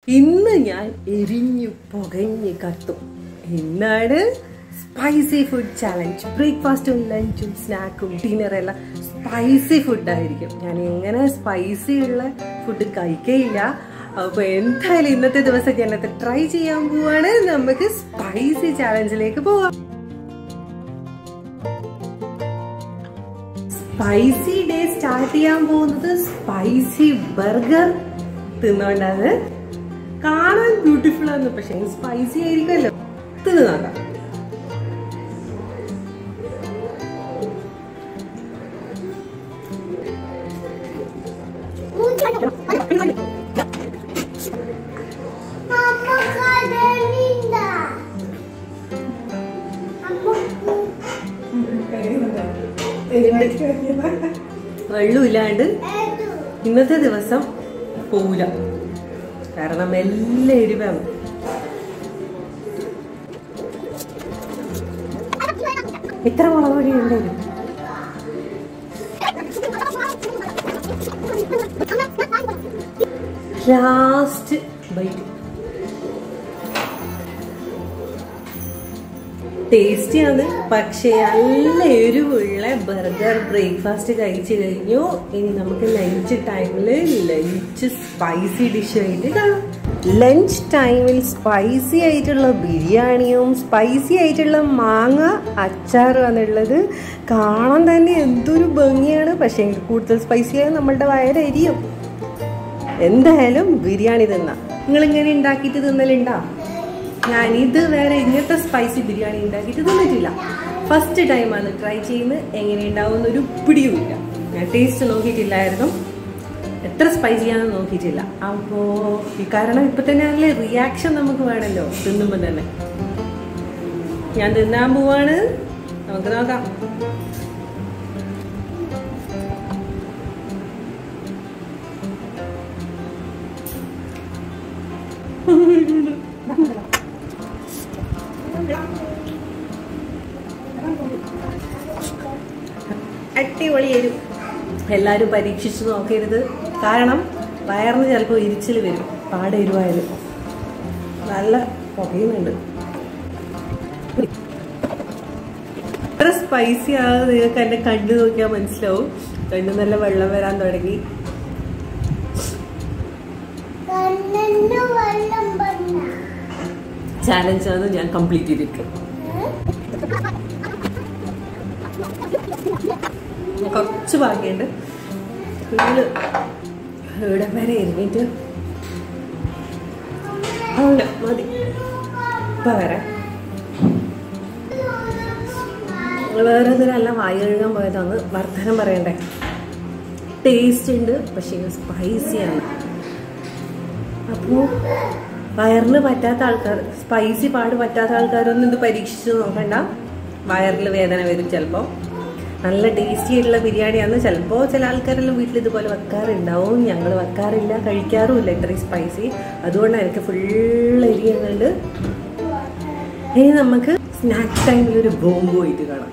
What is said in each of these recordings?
ഇന്ന് ഞാൻ എരിഞ്ഞു പുകഞ്ഞ് കത്തും ഇന്നാണ് സ്പൈസി ഫുഡ് ചാലഞ്ച് ബ്രേക്ക്ഫാസ്റ്റും ലഞ്ചും സ്നാക്കും ഡിന്നറെല്ലാം സ്പൈസി ഫുഡായിരിക്കും ഞാൻ എങ്ങനെ സ്പൈസി ഉള്ള ഫുഡ് കഴിക്കയില്ല അപ്പോൾ എന്തായാലും ഇന്നത്തെ ദിവസം ഞാനത് ട്രൈ ചെയ്യാൻ പോവാണ് നമുക്ക് സ്പൈസി ചാലഞ്ചിലേക്ക് പോവാം സ്പൈസി ഡേ സ്റ്റാർട്ട് ചെയ്യാൻ പോകുന്നത് സ്പൈസി ബർഗർ തിന്നോണ്ടാണ് കാണാൻ ബ്യൂട്ടിഫുൾ ആണ് പക്ഷെ സ്പൈസി ആയിരിക്കുമല്ലോ തിന്നു നോക്കാം Mamma cadelinda. വെള്ളമില്ലാണ്ട് Edu. ഇന്നത്തെ ദിവസം പോവില്ല കാരണം എല്ലാം എരിവാണ് എത്ര മുളക് പൊടി ഉണ്ടായിരുന്നു ലാസ്റ്റ് ബൈറ്റ് ടേസ്റ്റിയാണ് പക്ഷേ നല്ല എരിവുള്ള ബർഗർ ബ്രേക്ക്ഫാസ്റ്റ് കഴിച്ചു കഴിഞ്ഞു ഇനി നമുക്ക് ലഞ്ച് ടൈമിൽ ലഞ്ച് സ്പൈസി ഡിഷായിട്ട് കാണാം ലഞ്ച് ടൈമിൽ സ്പൈസി ആയിട്ടുള്ള ബിരിയാണിയും സ്പൈസി ആയിട്ടുള്ള മാങ്ങ അച്ചാറും ആണുള്ളത് കാണാൻ തന്നെ എന്തൊരു ഭംഗിയാണ് പക്ഷേ എങ്കിൽ കൂടുതൽ സ്പൈസിയായി നമ്മളുടെ വയറരിയും എന്തായാലും ബിരിയാണി തിന്നാം നിങ്ങൾ ഇങ്ങനെ ഉണ്ടാക്കിയിട്ട് തിന്നലുണ്ടോ ഞാൻ ഇത് വേറെ ഇങ്ങനത്തെ സ്പൈസി ബിരിയാണി ഉണ്ടാക്കിയിട്ട് തിന്നിട്ടില്ല ഫസ്റ്റ് ടൈമാണ് ട്രൈ ചെയ്യുന്നത് എങ്ങനെ ഉണ്ടാവുന്ന ഒരു പിടിയുമില്ല ഞാൻ ടേസ്റ്റ് നോക്കിയിട്ടില്ലായിരുന്നു എത്ര സ്പൈസിയാണെന്ന് നോക്കിയിട്ടില്ല അപ്പോൾ ഈ കാരണം ഇപ്പം തന്നെ അതിലെ റിയാക്ഷൻ നമുക്ക് വേണമല്ലോ തിന്നുമ്പോൾ തന്നെ ഞാൻ തിന്നാൻ പോവാണ് നമുക്ക് നോക്കാം അടിപൊളി എരും എല്ലാവരും പരീക്ഷിച്ച് നോക്കരുത് കാരണം വയറിന് ചിലപ്പോൾ ഇരിച്ചിൽ വരും പാടെ എരുവായാലും നല്ല പുകയുന്നുണ്ട് എത്ര സ്പൈസി ആകും നിങ്ങൾക്ക് എന്നെ കണ്ടു നോക്കിയാൽ മനസ്സിലാവും കണ്ടു നല്ല വെള്ളം വരാൻ തുടങ്ങി കണ്ണന് വെള്ളം വന്ന ചാലഞ്ചാണ് ഞാൻ കംപ്ലീറ്റ് ചെയ്തിരിക്കും കുറച്ച് ബാക്കിയുണ്ട് ഫുള്ള് ഇവിടെ വരെ എറിഞ്ഞിട്ട് അവിടെ മതി ഇപ്പം വരാം വേറെ ഇതിനെല്ലാം വായി കഴുകാൻ പോയതാണ് വർധനം പറയണ്ടേ ടേസ്റ്റ് ഉണ്ട് പക്ഷേ സ്പൈസിയാണ് അപ്പോൾ വയറിന് പറ്റാത്ത ആൾക്കാർ സ്പൈസി പാട് പറ്റാത്ത ആൾക്കാരൊന്നും ഇത് പരീക്ഷിച്ച് നോക്കണ്ട വയറിൽ വേദന വരും ചിലപ്പോൾ നല്ല ടേസ്റ്റി ആയിട്ടുള്ള ബിരിയാണിയാണ് ചിലപ്പോൾ ചില ആൾക്കാരെല്ലാം വീട്ടിൽ ഇതുപോലെ വെക്കാറുണ്ടാവും ഞങ്ങൾ വെക്കാറില്ല കഴിക്കാറുമില്ല ഇത്രയും സ്പൈസി അതുകൊണ്ടാണ് എനിക്ക് ഫുൾ എരിയുന്നുണ്ട് ഇനി നമുക്ക് സ്നാക്ക് ടൈമിൽ ഒരു ബോംബ് പോയിട്ട് കാണാം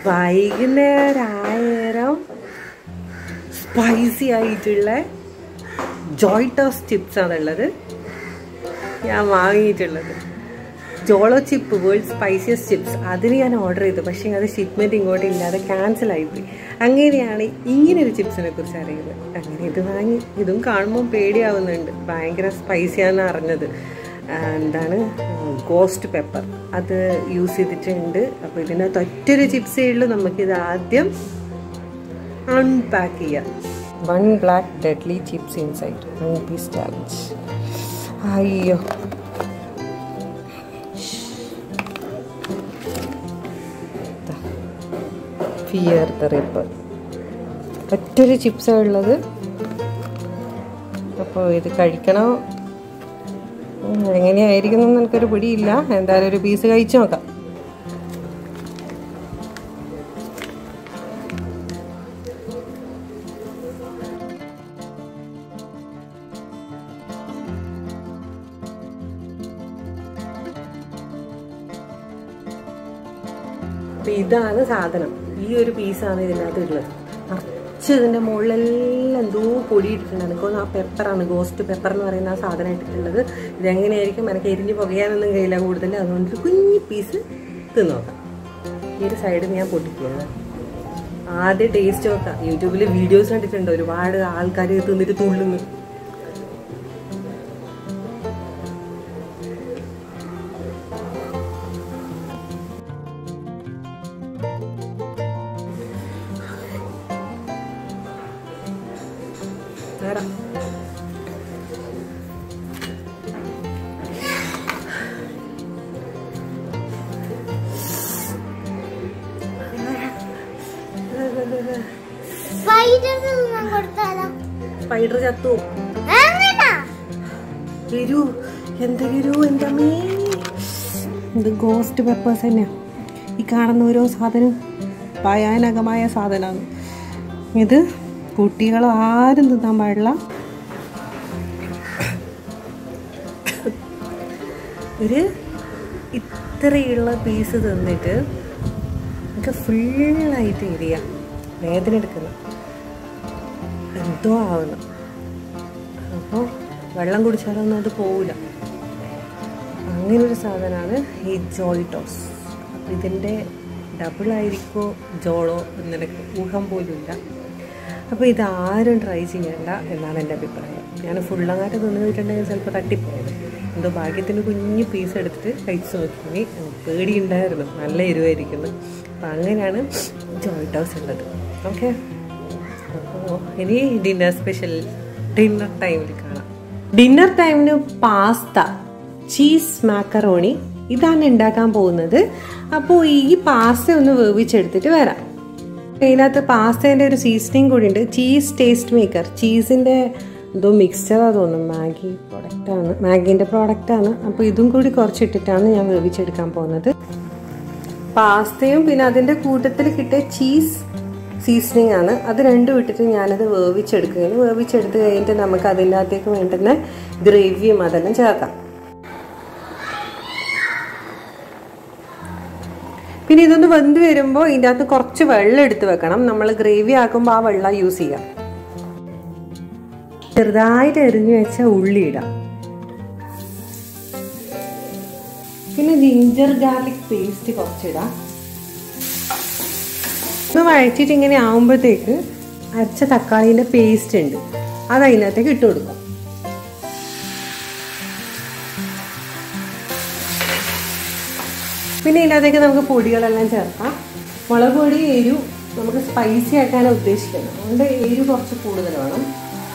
വൈകുന്നേരം സ്പൈസി ആയിട്ടുള്ള ജോയ്ട്ടോസ് ചിപ്സ് ആണുള്ളത് ഞാൻ വാങ്ങിയിട്ടുള്ളത് Jolo chip world spiciest chips അതിന് ഞാൻ ഓർഡർ ചെയ്തു പക്ഷേ അത് ഷിപ്മെൻറ്റ് ഇങ്ങോട്ട് ഇല്ലാതെ ക്യാൻസൽ ആയിപ്പോയി അങ്ങനെയാണ് ഇങ്ങനെ ഒരു ചിപ്സിനെ കുറിച്ച് അറിയുന്നത് അങ്ങനെ ഇത് വാങ്ങി ഇതും കാണുമ്പോൾ പേടിയാവുന്നുണ്ട് ഭയങ്കര സ്പൈസിയാണെന്ന് അറിഞ്ഞത് ആ, എന്താണ് ഗോസ്റ്റ് പെപ്പർ അത് യൂസ് ചെയ്തിട്ടുണ്ട് അപ്പോൾ ഇതിനകത്ത് ഒറ്റൊരു ചിപ്സേ ഉള്ളൂ നമുക്കിത് ആദ്യം അൺപാക്ക് ചെയ്യാം one black deadly chips inside one piece challenge അയ്യോ ഫിയർ ദ റിപ്പ് ഒറ്റൊരു ചിപ്സാണ് ഉള്ളത് അപ്പോൾ ഇത് കഴിക്കണോ ഉം, എങ്ങനെയായിരിക്കും എന്ന് എനിക്കൊരു പിടിയില്ല എന്തായാലും ഒരു പീസ് കഴിച്ചു നോക്കാം അപ്പൊ ഇതാണ് സാധനം ഈ ഒരു പീസാണ് ഇതിനകത്ത് ഉള്ളത് നിറച്ച് ഇതിൻ്റെ മുകളിലെല്ലാം എന്തോ പൊടി ഇട്ടിട്ടുണ്ട് എനിക്ക് തോന്നുന്നു ആ പെപ്പറാണ് ഗോസ്റ്റ് പെപ്പർ എന്ന് പറയുന്ന ആ സാധനം ഇട്ടിട്ടുള്ളത് ഇതെങ്ങനെയായിരിക്കും എനിക്ക് എരിഞ്ഞ് പുകയാനൊന്നും കഴിയില്ല കൂടുതൽ അതുകൊണ്ട് ഒരു കുഞ്ഞി പീസ് തിന്ന് നോക്കാം ഈ ഒരു സൈഡ് ഞാൻ പൊട്ടിക്കുകയാണ് ആദ്യം ടേസ്റ്റ് നോക്കാം യൂട്യൂബിൽ വീഡിയോസ് കണ്ടിട്ടുണ്ട് ഒരുപാട് ആൾക്കാർ തിന്നിട്ട് തുള്ളുന്നു നേരം സ്പൈഡർ തിന്നാൻ കൊടുത്താലോ സ്പൈഡർ ചത്തു അങ്ങനെ വരൂ എന്താ വരൂ എൻ്റെ അമ്മേ ഇത് ഗോസ്റ്റ് പെപ്പേഴ്സ് തന്നെയാ ഈ കാണുന്ന ഓരോ സാധനം ഭയാനകമായ സാധനമാണ് ഇത് കുട്ടികൾ ആരും തിന്നാൻ പാടില്ല ഒരു ഇത്രയുള്ള പീസ് തിന്നിട്ട് നമുക്ക് ഫുള്ളായിട്ട് എരിയ വേദന എടുക്കുന്നു എന്തോ ആവുന്നു അപ്പോൾ വെള്ളം കുടിച്ചാലൊന്നും അത് പോവില്ല അങ്ങനൊരു സാധനമാണ് ഈ ജോയ് ടോസ് അപ്പോൾ ഇതിൻ്റെ ഡബിൾ ആയിരിക്കോ ജോളോ എന്നെനിക്ക് ഊഹം പോലും ഇല്ല അപ്പോൾ ഇത് ആരും ട്രൈ ചെയ്യേണ്ട എന്നാണ് എൻ്റെ അഭിപ്രായം ഞാൻ ഫുള്ളങ്ങാട്ട് തിന്നു പോയിട്ടുണ്ടെങ്കിൽ ചിലപ്പോൾ തട്ടിപ്പോയത് എന്തോ ഭാഗ്യത്തിന് കുഞ്ഞു പീസ് എടുത്തിട്ട് കഴിച്ചു നോക്കി പേടിയുണ്ടായിരുന്നു നല്ല എരിവായിരിക്കുന്നു അപ്പം അങ്ങനെയാണ് ജോയ് ടോസ് ഉള്ളത് ഓക്കെ അപ്പോൾ ഇനി ഡിന്നർ സ്പെഷ്യൽ ഡിന്നർ ടൈമിൽ കാണാം ഡിന്നർ ടൈമിന് പാസ്ത ചീസ് മാക്കറോണി ഇതാണ് ഉണ്ടാക്കാൻ പോകുന്നത് അപ്പോൾ ഈ പാസ്ത ഒന്ന് വേവിച്ചെടുത്തിട്ട് വരാം ഇതിനകത്ത് പാസ്തേൻ്റെ ഒരു സീസണിങ് കൂടി ഉണ്ട് ചീസ് ടേസ്റ്റ് മേക്കർ ചീസിൻ്റെ എന്തോ മിക്സ്ചറാണ് തോന്നുന്നു മാഗി പ്രോഡക്റ്റാണ് മാഗീൻ്റെ പ്രോഡക്റ്റാണ് അപ്പോൾ ഇതും കൂടി കുറച്ചിട്ടിട്ടാണ് ഞാൻ വേവിച്ചെടുക്കാൻ പോകുന്നത് പാസ്തയും പിന്നെ അതിൻ്റെ കൂട്ടത്തിൽ കിട്ടിയ ചീസ് സീസണിങ് ആണ് അത് രണ്ടും ഇട്ടിട്ട് ഞാനത് വേവിച്ചെടുക്കുകയാണ് വേവിച്ചെടുത്ത് കഴിഞ്ഞിട്ട് നമുക്ക് അതിൻ്റെ അകത്തേക്ക് വേണ്ടുന്ന ഗ്രേവിയും അതെല്ലാം ചേർക്കാം പിന്നെ ഇതൊന്ന് വെന്ത് വരുമ്പോൾ ഇതിൻ്റെ അകത്ത് കുറച്ച് വെള്ളം എടുത്ത് വെക്കണം നമ്മൾ ഗ്രേവി ആക്കുമ്പോൾ ആ വെള്ളം യൂസ് ചെയ്യാം ചെറുതായിട്ട് എരിഞ്ഞു വെച്ച ഉള്ളി ഇടാം പിന്നെ ജിഞ്ചർ ഗാർലിക് പേസ്റ്റ് കുറച്ചിടാം ഒന്ന് വഴറ്റിയിട്ട് ഇങ്ങനെ ആവുമ്പോഴത്തേക്ക് അരച്ച തക്കാളീൻ്റെ പേസ്റ്റ് ഉണ്ട് അത് അതിനകത്തേക്ക് ഇട്ട് കൊടുക്കാം പിന്നെ ഇതിനകത്തേക്ക് നമുക്ക് പൊടികളെല്ലാം ചേർക്കാം മുളക് പൊടി എരു നമുക്ക് സ്പൈസി ആക്കാനാണ് ഉദ്ദേശിക്കുന്നത് അതുകൊണ്ട് എരു കുറച്ച് കൂടുതൽ വേണം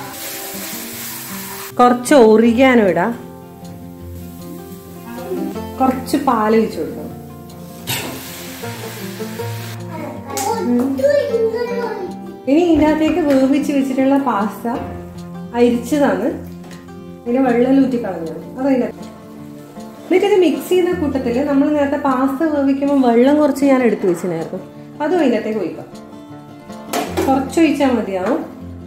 കുറച്ച് ഒറിയാനോ ഇടാം കുറച്ച് പാല് ഒഴിച്ചു കൊടുക്കണം ഇനി ഇതിനകത്തേക്ക് വേവിച്ച് വെച്ചിട്ടുള്ള പാസ്ത അരിച്ചതാണ് അതിന് വെള്ളം ഊറ്റി കളഞ്ഞാണ് അതതിനകത്ത് എന്നിട്ട് ഇത് മിക്സ് ചെയ്യുന്ന കൂട്ടത്തിൽ നമ്മൾ നേരത്തെ പാസ്ത വേവിക്കുമ്പോൾ വെള്ളം കുറച്ച് ഞാൻ എടുത്തു വെച്ചിട്ടുണ്ടായിരുന്നു അതും അതിനകത്തേക്ക് ഒഴിക്കാം കുറച്ച് ഒഴിച്ചാൽ മതിയാവും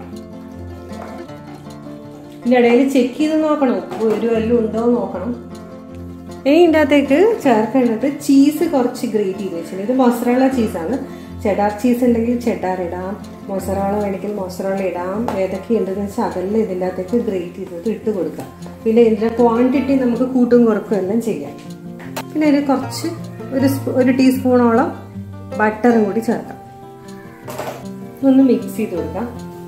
ഇതിൻ്റെ ഇടയിൽ ചെക്ക് ചെയ്ത് നോക്കണം ഉപ്പ് ഒരു വല്ലതും ഉണ്ടോ എന്ന് നോക്കണം ഇനി ഇതിൻ്റെ അകത്തേക്ക് ചേർക്കേണ്ടത് ചീസ് കുറച്ച് ഗ്രേറ്റ് ചെയ്ത് വെച്ചിട്ടുണ്ട് ഇത് മൊസറോള ചീസാണ് ചെഡാർ ചീസ് ഉണ്ടെങ്കിൽ ചെഡാർ ഇടാം മൊസറോള വേണമെങ്കിൽ മൊസറോള ഇടാം ഏതൊക്കെ ഉണ്ടെന്ന് വെച്ചാൽ അതെല്ലാം ഇതിൻ്റെ അകത്തേക്ക് ഗ്രേറ്റ് ചെയ്തിട്ട് ഇട്ട് കൊടുക്കാം പിന്നെ ഇതിൻ്റെ ക്വാണ്ടിറ്റി നമുക്ക് കൂട്ടും കുറക്കും എല്ലാം ചെയ്യാം പിന്നെ ഒരു കുറച്ച് ഒരു സ്പൂ ഒരു ടീസ്പൂണോളം ബട്ടറും കൂടി ചേർക്കാം ഒന്ന് മിക്സ് ചെയ്ത് കൊടുക്കാം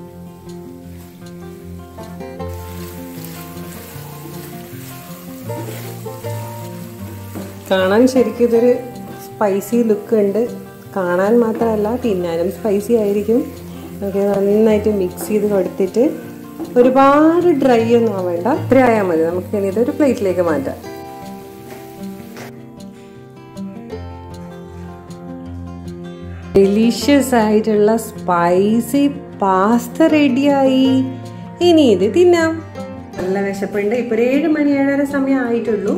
കാണാൻ ശരിക്കും ഇതൊരു സ്പൈസി ലുക്ക് ഉണ്ട് കാണാൻ മാത്രമല്ല തിന്നാനും സ്പൈസി ആയിരിക്കും നമുക്ക് നന്നായിട്ട് മിക്സ് ചെയ്ത് കൊടുത്തിട്ട് ഒരുപാട് ഡ്രൈ ഒന്നും ആവേണ്ട ഇത്ര ആയാൽ മതി നമുക്ക് ഇനി ഇതൊരു പ്ലേറ്റിലേക്ക് മാറ്റാം ഡെലീഷ്യസ് ആയിട്ടുള്ള സ്പൈസി പാസ്ത റെഡിയായി ഇനി ഇത് തിന്നാം നല്ല വിശപ്പുണ്ട് ഇപ്പൊ ഒരു ഏഴ് മണി ഏഴര സമയം ആയിട്ടുള്ളൂ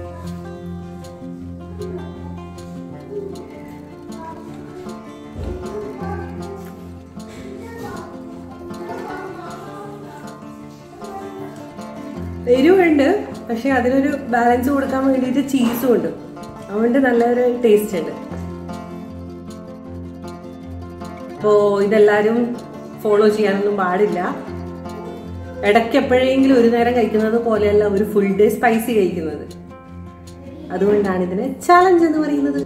എരിവുണ്ട് പക്ഷെ അതിനൊരു ബാലൻസ് കൊടുക്കാൻ വേണ്ടിയിട്ട് ചീസും ഉണ്ട് അതുകൊണ്ട് നല്ലൊരു ടേസ്റ്റ് ഉണ്ട് അപ്പോൾ ഇതെല്ലാവരും ഫോളോ ചെയ്യാനൊന്നും പാടില്ല ഇടയ്ക്ക് എപ്പോഴെങ്കിലും ഒരു നേരം കഴിക്കുന്നത് പോലെയല്ല ഒരു ഫുൾ ഡേ സ്പൈസി കഴിക്കുന്നത് അതുകൊണ്ടാണ് ഇതിന് ചാലഞ്ച് എന്ന് പറയുന്നത്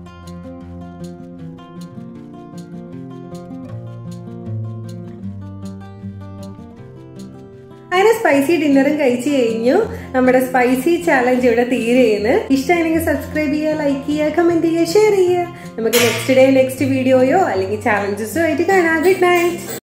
അങ്ങനെ സ്പൈസി ഡിന്നറും കഴിച്ചു കഴിഞ്ഞു നമ്മുടെ സ്പൈസി ചാലഞ്ച് ഇവിടെ തീരെയാണ് ഇഷ്ടമാണെങ്കിൽ സബ്സ്ക്രൈബ് ചെയ്യുക ലൈക്ക് ചെയ്യുക കമന്റ് ചെയ്യുക ഷെയർ ചെയ്യുക നമുക്ക് നെക്സ്റ്റ് ഡേ നെക്സ്റ്റ് വീഡിയോയോ അല്ലെങ്കിൽ ചാലഞ്ചസോ ആയിട്ട് കാണാം ഗുഡ് നൈറ്റ്